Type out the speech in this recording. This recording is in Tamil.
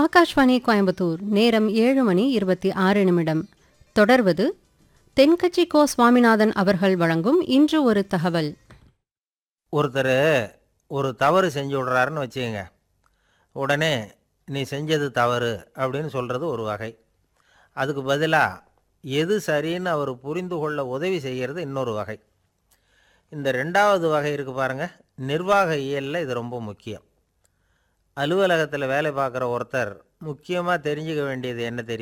ஆகாஷ்வாணி கோயம்புத்தூர் நேரம் ஏழு மணி இருபத்தி ஆறு நிமிடம் தொடர்வது தென்கட்சி கோ சுவாமிநாதன் அவர்கள் வழங்கும் இன்று ஒரு தகவல் ஒருத்தர் ஒரு தவறு செஞ்சு விடுறாருன்னு வச்சுக்கோங்க உடனே நீ செஞ்சது தவறு அப்படின்னு சொல்கிறது ஒரு வகை அதுக்கு பதிலாக எது சரின்னு அவர் புரிந்து கொள்ள உதவி செய்கிறது இன்னொரு வகை இந்த ரெண்டாவது வகை இருக்குது பாருங்கள் நிர்வாக இயலில் இது ரொம்ப முக்கியம் அலுவலகத்தில் வேலை பார்க்குற ஒருத்தர் முக்கியமாக தெரிஞ்சுக்க வேண்டியது என்ன தெரியும்